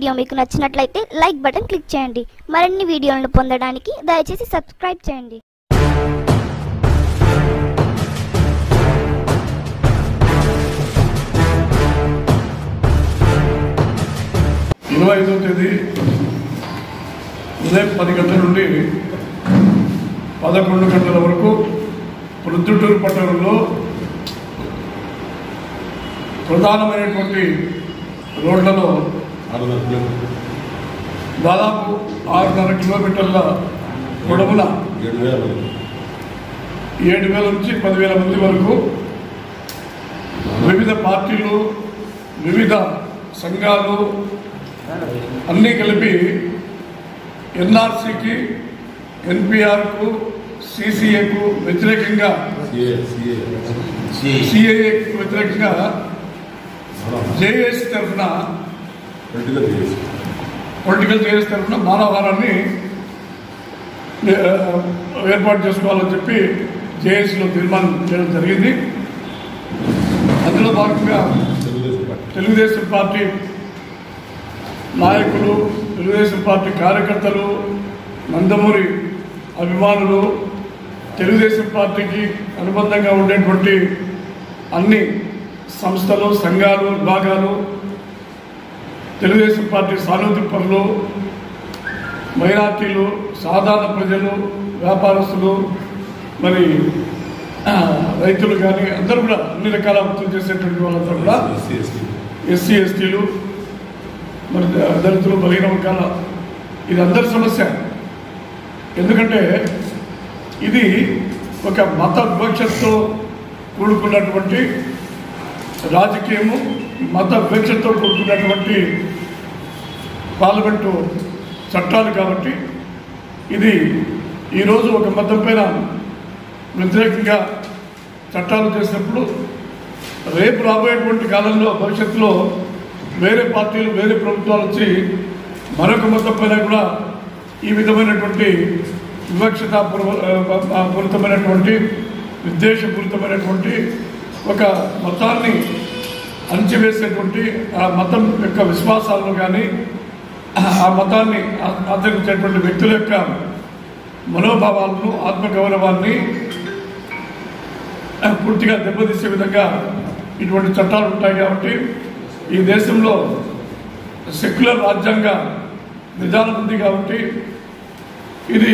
Video మీకు నచ్చినట్లయితే like button click చేయండి మరిన్ని వీడియోలను పొందడానికి దయచేసి సబ్స్క్రైబ్ చేయండి ఇరవై ఐదో తేదీ ఉదయం పది గంటల నుండి పదకొండు గంటల వరకు ప్రొద్దుటూరు పట్టణంలో ప్రధానమైనటువంటి రోడ్లలో ఆరున్నర కిలోమీటర్లు దాదాపు ఆరున్నర కిలోమీటర్ల పొడవున ఏడు వేల మంది. ఏడు వేల నుంచి పదివేల మంది వరకు వివిధ పార్టీలు వివిధ సంఘాలు అన్నీ కలిపి ఎన్ఆర్సీకి ఎన్పిఆర్కు సిసిఏకు వ్యతిరేకంగా సిఏ సిఏ సిఏఏకి వ్యతిరేకంగా మనం జేఏసీ తరఫున పొలిటికల్ చేసి పొలిటికల్ జేఏసీ తరఫున మానవహారాన్ని ఆ, ఏర్పాటు చేసుకోవాలని చెప్పి జేఏసీలో తీర్మానం చేయడం జరిగింది అందులో భాగంగా తెలుగుదేశం పార్టీ తెలుగుదేశం పార్టీ నాయకులు తెలుగుదేశం పార్టీ కార్యకర్తలు నందమూరి అభిమానులు తెలుగుదేశం పార్టీకి అనుబంధంగా ఉండేటువంటి అన్ని సంస్థలు సంఘాలు విభాగాలు తెలుగుదేశం పార్టీ సానుభూతి పనులు మైనార్టీలు సాధారణ ప్రజలు వ్యాపారస్తులు మరి ఆ, రైతులు కానీ అందరూ కూడా అన్ని రకాల వృత్తులు చేసేటువంటి వాళ్ళందరూ కూడా ఎస్సీ ఎస్టీ ఎస్సీ ఎస్టీలు మరి ద- దళితులు బలహీన వర్గాల ఇది అందరి సమస్య ఎందుకంటే ఇది ఒక మత వివక్షతో కూడుకున్నటువంటి రాజకీయము మత వివక్షతో కూడుకున్నటువంటి పార్లమెంటు చట్టాలు కాబట్టి ఇది ఈరోజు ఒక మతం పైన వ్యతిరేకంగా చట్టాలు చేసినప్పుడు రేపు రాబోయేటువంటి కాలంలో భవిష్యత్తులో వేరే పార్టీలు వేరే ప్రభుత్వాలు వచ్చి మరొక మతం పైన కూడా ఈ విధమైనటువంటి వివక్షత పూరితమైనటువంటి విద్వేషపూరితమైనటువంటి ఒక మతాన్ని అణచివేసేటువంటి ఆ మతం యొక్క విశ్వాసాలను కానీ ఆ మతాన్ని ఆ- ఆచరించేటువంటి వ్యక్తుల యొక్క మనోభావాలను ఆత్మగౌరవాన్ని పూర్తిగా దెబ్బతీసే విధంగా ఇటువంటి చట్టాలు ఉంటాయి కాబట్టి ఈ దేశంలో సెక్యులర్ రాజ్యాంగ విధానం ఉంది కాబట్టి ఇది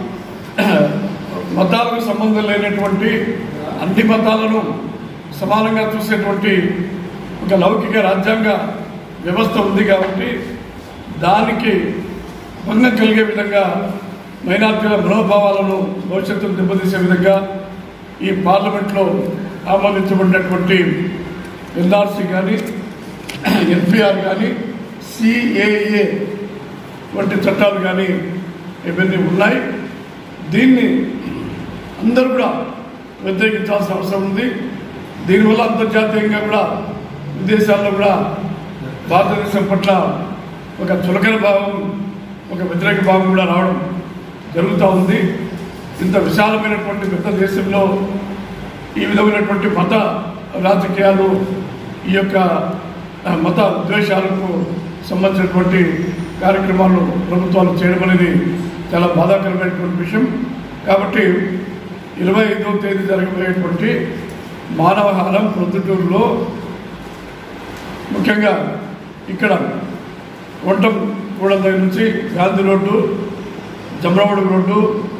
మతాలకు సంబంధం లేనటువంటి అన్ని మతాలను సమానంగా చూసేటువంటి ఒక లౌకిక రాజ్యాంగ వ్యవస్థ ఉంది కాబట్టి దానికి భంగం కలిగే విధంగా మైనార్టీల మనోభావాలను భవిష్యత్తును దెబ్బతీసే విధంగా ఈ పార్లమెంట్లో ఆమోదించబడినటువంటి ఎన్ఆర్సీ కానీ ఎన్పిఆర్ కానీ సిఏఏ వంటి చట్టాలు కానీ ఇవన్నీ ఉన్నాయి దీన్ని అందరూ కూడా వ్యతిరేకించాల్సిన అవసరం ఉంది దీనివల్ల అంతర్జాతీయంగా కూడా విదేశాల్లో కూడా భారతదేశం పట్ల ఒక చులకన భావం ఒక వ్యతిరేక భావం కూడా రావడం జరుగుతూ ఉంది ఇంత విశాలమైనటువంటి పెద్ద దేశంలో ఈ విధమైనటువంటి మత రాజకీయాలు ఈ యొక్క ఆ, మత ద్వేషాలకు సంబంధించినటువంటి కార్యక్రమాలు ప్రభుత్వాలు చేయడం అనేది చాలా బాధాకరమైనటువంటి విషయం కాబట్టి ఇరవై ఐదవ తేదీ జరగబోయేటువంటి మానవహారం ప్రొద్దుటూరులో ముఖ్యంగా ఇక్కడ వంటం కూడా దగ్గర నుంచి గాంధీ రోడ్డు జమ్రవడు రోడ్డు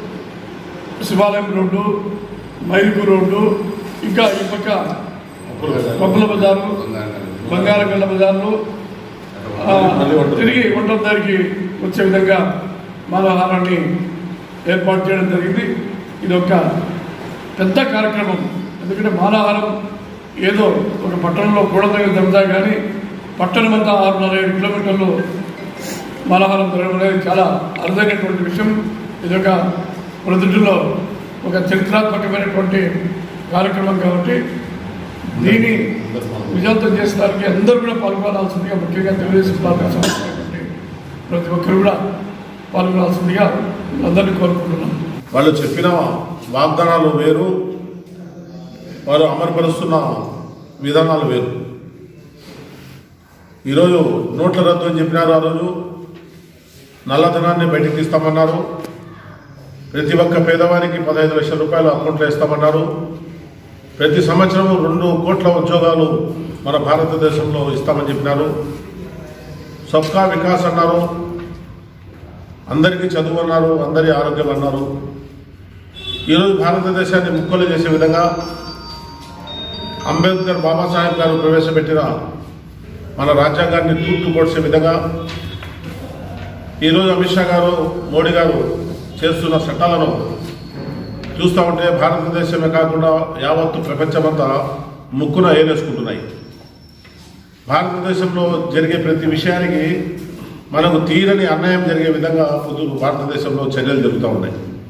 శివాలయం రోడ్డు మైరుకు రోడ్డు ఇంకా ఈ పక్క పప్పుల బజారు బంగారగల్ల బజార్లు ఆ, తిరిగి వంటం దగ్గరికి వచ్చే విధంగా మానవహారాన్ని ఏర్పాటు చేయడం జరిగింది ఇది ఒక పెద్ద కార్యక్రమం ఎందుకంటే మానవహారం ఏదో ఒక పట్టణంలో కూడదగ్గర జరుగుతాయి కానీ పట్టణం అంతా ఆరున్నర ఏడు కిలోమీటర్లు మానవహారం జరగడం అనేది చాలా అరుదైనటువంటి విషయం ఇది ఒక ప్రొద్దుటిలో ఒక చరిత్రాత్మకమైనటువంటి కార్యక్రమం కాబట్టి దీన్ని విజయవంతం చేసడానికి అందరూ కూడా పాల్గొనాల్సిందిగా ముఖ్యంగా తెలుగుదేశం పార్టీ సంబంధించినటువంటి ప్రతి ఒక్కరు కూడా పాల్గొనాల్సిందిగా అందరినీ కోరుకుంటున్నాం వాళ్ళు చెప్పిన వాగ్దానాలు వేరు వారు అమలుపరుస్తున్న విధానాలు వేరు ఈరోజు నోట్ల రద్దు అని చెప్పినారు ఆ రోజు నల్లధనాన్ని బయటికి తీస్తామన్నారు ప్రతి ఒక్క పేదవారికి పదహైదు లక్షల రూపాయలు అకౌంట్లో ఇస్తామన్నారు ప్రతి సంవత్సరం రెండు కోట్ల ఉద్యోగాలు మన భారతదేశంలో ఇస్తామని చెప్పినారు సబ్కా వికాస్ అన్నారు అందరికీ చదువు అన్నారు అందరి ఆరోగ్యం అన్నారు ఈరోజు భారతదేశాన్ని ముక్కలు చేసే విధంగా అంబేద్కర్ బాబాసాహెబ్ గారు ప్రవేశపెట్టిన మన రాజ్యాంగాన్ని తూర్పు పొడిచే విధంగా ఈరోజు అమిత్ షా గారు మోడీ గారు చేస్తున్న చట్టాలను చూస్తూ ఉంటే భారతదేశమే కాకుండా యావత్తు ప్రపంచమంతా ముక్కున ఏలేసుకుంటున్నాయి భారతదేశంలో జరిగే ప్రతి విషయానికి మనకు తీరని అన్యాయం జరిగే విధంగా పొద్దు భారతదేశంలో చర్యలు జరుగుతూ ఉన్నాయి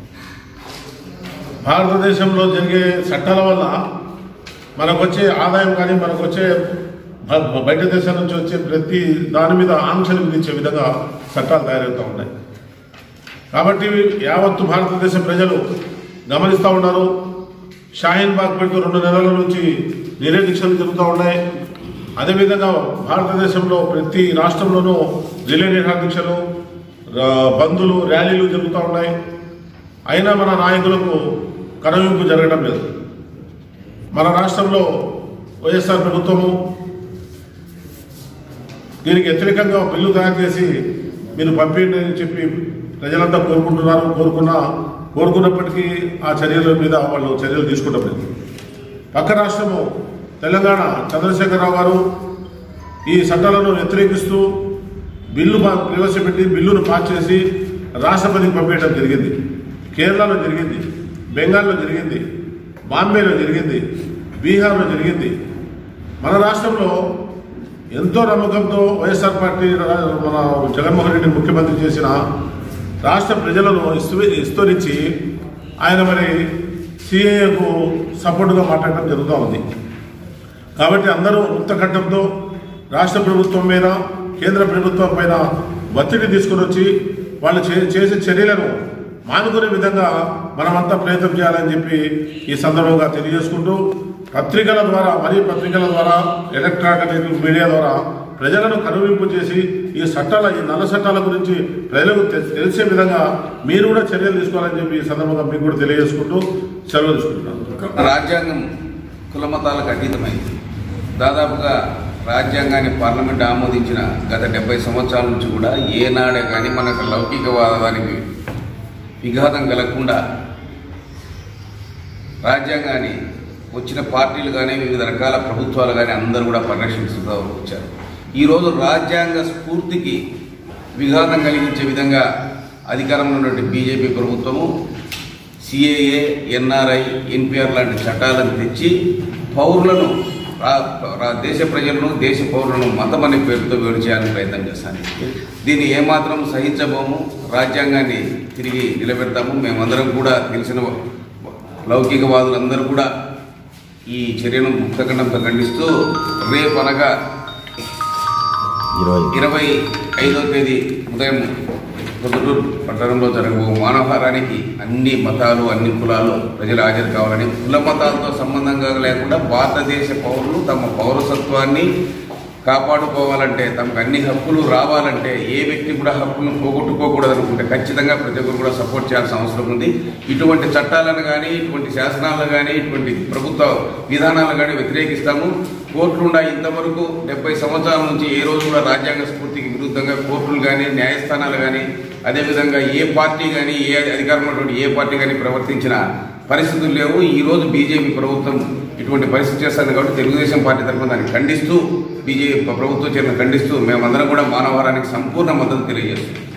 భారతదేశంలో జరిగే చట్టాల వల్ల మనకు వచ్చే ఆదాయం కానీ మనకు వచ్చే బ- బయట దేశాల నుంచి వచ్చే ప్రతి దాని మీద ఆంక్షలు విధించే విధంగా చట్టాలు తయారవుతూ ఉన్నాయి కాబట్టి యావత్తు భారతదేశ ప్రజలు గమనిస్తూ ఉన్నారు షాహీన్ బాగ్ పెడుతూ రెండు నెలల నుంచి నిరదీక్షలు జరుగుతూ ఉన్నాయి అదేవిధంగా భారతదేశంలో ప్రతి రాష్ట్రంలోనూ రిలే నిరాదీక్షలు రా- బందులు ర్యాలీలు జరుగుతూ ఉన్నాయి అయినా మన నాయకులకు కనువింపు జరగడం లేదు మన రాష్ట్రంలో వైఎస్ఆర్ ప్రభుత్వము దీనికి వ్యతిరేకంగా బిల్లు తయారు చేసి మీరు పంపించండి అని చెప్పి ప్రజలంతా కోరుకుంటున్నారు కోరుకున్నా కోరుకున్నప్పటికీ ఆ చర్యల మీద వాళ్ళు చర్యలు తీసుకోవడం లేదు పక్క రాష్ట్రము తెలంగాణ చంద్రశేఖరరావు గారు ఈ చట్టాలను వ్యతిరేకిస్తూ బిల్లు పా- ప్రవేశపెట్టి బిల్లును పాస్ చేసి రాష్ట్రపతికి పంపించడం జరిగింది కేరళలో జరిగింది బెంగాల్లో జరిగింది బాంబేలో జరిగింది బీహార్లో జరిగింది మన రాష్ట్రంలో ఎంతో నమ్మకంతో వైఎస్ఆర్ పార్టీ రా- మన జగన్మోహన్ రెడ్డి ముఖ్యమంత్రి చేసిన రాష్ట్ర ప్రజలను ఇస్తు విస్తరించి ఆయన మరి సిఏఏకు సపోర్టుగా మాట్లాడటం జరుగుతూ ఉంది కాబట్టి అందరూ ముక్తకంఠంతో రాష్ట్ర ప్రభుత్వం మీద కేంద్ర ప్రభుత్వం పైన ఒత్తిడి తీసుకుని వచ్చి వాళ్ళు చే- చేసే చర్యలను మానుకునే విధంగా మనమంతా ప్రయత్నం చేయాలని చెప్పి ఈ సందర్భంగా తెలియజేసుకుంటూ పత్రికల ద్వారా మరీ పత్రికల ద్వారా ఎలక్ట్రానిక్ మీడియా ద్వారా ప్రజలను కనువింపు చేసి ఈ చట్టాల ఈ నల్ల చట్టాల గురించి ప్రజలకు తె- తెలిసే విధంగా మీరు కూడా చర్యలు తీసుకోవాలని చెప్పి ఈ సందర్భంగా మీకు కూడా తెలియజేసుకుంటూ సెలవు తీసుకుంటున్నాను రాజ్యాంగం కులమతాలకు అతీతమైంది దాదాపుగా రాజ్యాంగాన్ని పార్లమెంట్ ఆమోదించిన గత డెబ్బై సంవత్సరాల నుంచి కూడా ఏనాడే కానీ మనకు లౌకికవాదానికి విఘాతం కలగకుండా రాజ్యాంగాన్ని వచ్చిన పార్టీలు కానీ వివిధ రకాల ప్రభుత్వాలు కానీ అందరూ కూడా పరిరక్షిస్తూ వచ్చారు ఈరోజు రాజ్యాంగ స్ఫూర్తికి విఘాతం కలిగించే విధంగా అధికారంలో ఉన్నటువంటి బీజేపీ ప్రభుత్వము సిఏఏ ఎన్ఆర్ఐ ఎన్పిఆర్ లాంటి చట్టాలను తెచ్చి పౌరులను రా- రా- దేశ ప్రజలను దేశ పౌరులను మతం అనే పేరుతో వేరు చేయాలని ప్రయత్నం చేస్తాను దీన్ని ఏమాత్రం సహించబోము రాజ్యాంగాన్ని తిరిగి నిలబెడతాము మేమందరం కూడా తెలిసిన లౌకికవాదులందరూ కూడా ఈ చర్యను ముక్తఖండంతో ఖండిస్తూ రేపు అనగా ఇరవై ఐదో తేదీ ఉదయం పొద్దుటూరు పట్టణంలో జరగబో మానవహారానికి అన్ని మతాలు అన్ని కులాలు ప్రజలు హాజరు కావాలని కుల మతాలతో సంబంధంగా లేకుండా భారతదేశ పౌరులు తమ పౌరసత్వాన్ని కాపాడుకోవాలంటే తమకు అన్ని హక్కులు రావాలంటే ఏ వ్యక్తి కూడా హక్కులను పోగొట్టుకోకూడదు అనుకుంటే ఖచ్చితంగా ప్రతి ఒక్కరు కూడా సపోర్ట్ చేయాల్సిన అవసరం ఉంది ఇటువంటి చట్టాలను కానీ ఇటువంటి శాసనాలను కానీ ఇటువంటి ప్రభుత్వ విధానాలను కానీ వ్యతిరేకిస్తాము కోర్టులుండా ఇంతవరకు డెబ్బై సంవత్సరాల నుంచి ఏ రోజు కూడా రాజ్యాంగ స్ఫూర్తికి విరుద్ధంగా కోర్టులు కానీ న్యాయస్థానాలు కానీ అదేవిధంగా ఏ పార్టీ కానీ ఏ అధికారంలో ఉన్నటువంటి ఏ పార్టీ కానీ ప్రవర్తించిన పరిస్థితులు లేవు ఈ రోజు బీజేపీ ప్రభుత్వం ఇటువంటి పరిస్థితి చేస్తుంది కాబట్టి తెలుగుదేశం పార్టీ తరఫున దాన్ని ఖండిస్తూ బీజేపీ ప్రభుత్వం చర్యను ఖండిస్తూ మేమందరం కూడా మానవహారానికి సంపూర్ణ మద్దతు తెలియజేస్తున్నాం